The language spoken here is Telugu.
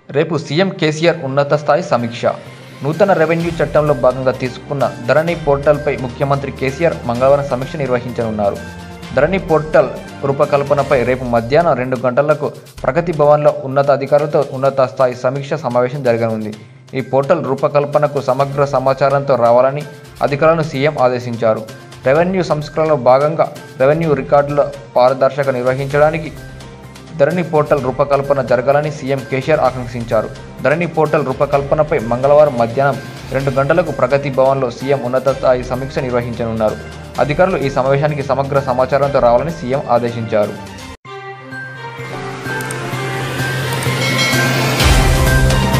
రేపు సీఎం కేసీఆర్ ఉన్నత స్థాయి సమీక్ష నూతన రెవెన్యూ చట్టంలో భాగంగా తీసుకున్న ధరణి పోర్టల్పై ముఖ్యమంత్రి కేసీఆర్ మంగళవారం సమీక్ష నిర్వహించనున్నారు ధరణి పోర్టల్ రూపకల్పనపై రేపు మధ్యాహ్నం రెండు గంటలకు ప్రగతి భవన్లో ఉన్నత అధికారులతో ఉన్నత స్థాయి సమీక్ష సమావేశం జరగనుంది ఈ పోర్టల్ రూపకల్పనకు సమగ్ర సమాచారంతో రావాలని అధికారులను సీఎం ఆదేశించారు రెవెన్యూ సంస్కరణలో భాగంగా రెవెన్యూ రికార్డుల పారదర్శక నిర్వహించడానికి ధరణి పోర్టల్ రూపకల్పన జరగాలని సీఎం కేసీఆర్ ఆకాంక్షించారు ధరణి పోర్టల్ రూపకల్పనపై మంగళవారం మధ్యాహ్నం రెండు గంటలకు ప్రగతి భవన్లో సీఎం ఉన్నత స్థాయి సమీక్ష నిర్వహించనున్నారు అధికారులు ఈ సమావేశానికి సమగ్ర సమాచారంతో రావాలని సీఎం ఆదేశించారు